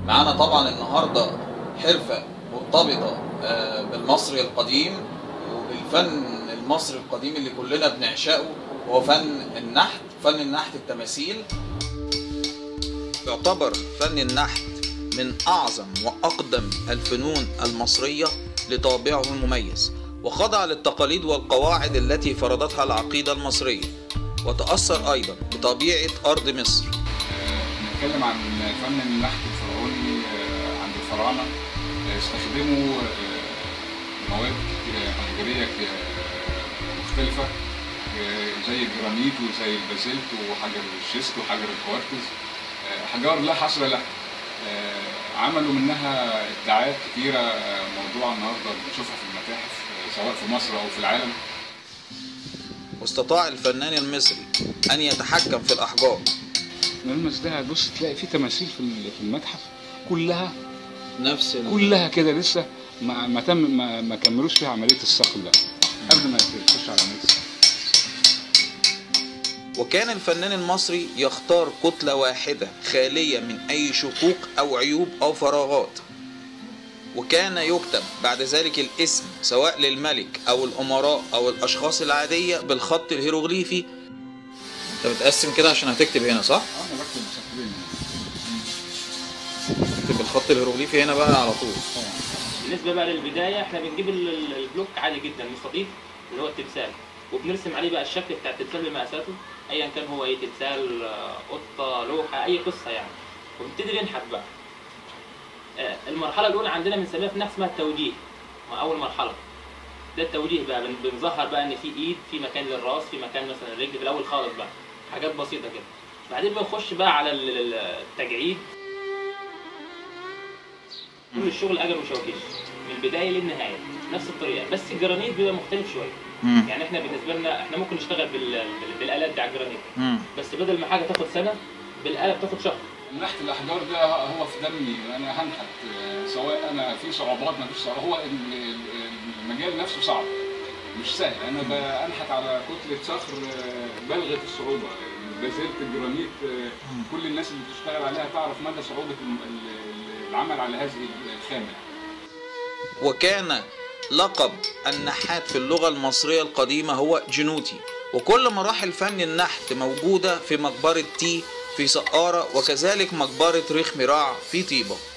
معانا طبعا النهارده حرفه مرتبطه آه، بالمصري القديم وبالفن المصري القديم اللي كلنا بنعشقه هو فن النحت فن النحت التماثيل يعتبر فن النحت من أعظم وأقدم الفنون المصرية لطابعه المميز وخضع للتقاليد والقواعد التي فرضتها العقيدة المصرية وتأثر أيضا بطبيعة أرض مصر نتكلم عن فن النحت الفرعوني آه، عند الفراعنه آه، استخدموا آه، مواد كتير- حجريه ك- مختلفه آه، زي الجرانيت وزي البازلت وحجر الشيست وحجر الكوارتز آه، احجار لا حصر لها آه، عملوا منها ابداعات كتيره آه، موضوع النهارده بنشوفها في المتاحف آه، سواء في مصر او في العالم واستطاع الفنان المصري أن يتحكم في الأحجار الملمس ده بص تلاقي فيه تماثيل في في المتحف كلها نفس ال... كلها كده لسه ما ما تم ما, ما كملوش فيها عمليه الصقل ده قبل ما تخش على عمليه الصقل وكان الفنان المصري يختار كتلة واحدة خالية من أي شقوق أو عيوب أو فراغات وكان يكتب بعد ذلك الاسم سواء للملك أو الأمراء أو الأشخاص العادية بالخط الهيروغليفي أنت بتقسم كده عشان هتكتب هنا صح؟ اه انا بكتب بشكلين تكتب بالخط الهيروغليفي هنا بقى على طول بالنسبه بقى للبدايه احنا بنجيب ال- ال- البلوك عادي جدا مستطيل اللي هو التمثال وبنرسم عليه بقى الشكل بتاع التمثال بمقاساته ايا كان هو ايه تمثال آه، قطه لوحه اي قصه يعني ونبتدي ننحت بقى آه، المرحله الاولى عندنا بنسميها في النحت اسمها التوجيه ما اول مرحله ده التوجيه بقى بن- بنظهر بقى ان في ايد في مكان للراس في مكان مثلا الرجل في الاول خالص بقى حاجات بسيطه كده بعدين بنخش بقى على ال- ال- التجعيد كل الشغل اجر وشواكيش من البدايه للنهايه نفس الطريقه بس الجرانيت بيبقى مختلف شويه يعني احنا بالنسبه لنا احنا ممكن نشتغل بال... بال- بالالات دي على الجرانيت بس بدل ما حاجه تاخد سنه بالاله بتاخد شهر نحت الاحجار ده هو في دمي انا هنحت آه، سواء انا في صعوبات ما فيش صعوبات هو ال- ال- المجال نفسه صعب مش سهل انا بنحت على كتله صخر آه، بالغه الصعوبه بازلت الجرانيت آه، كل الناس اللي بتشتغل عليها تعرف مدى صعوبه الم- ال- العمل على هذه الخامه وكان لقب النحات في اللغة المصرية القديمة هو جنوتي وكل مراحل فن النحت موجودة في مقبرة تي في سقارة وكذلك مقبرة ريخ مراع في طيبة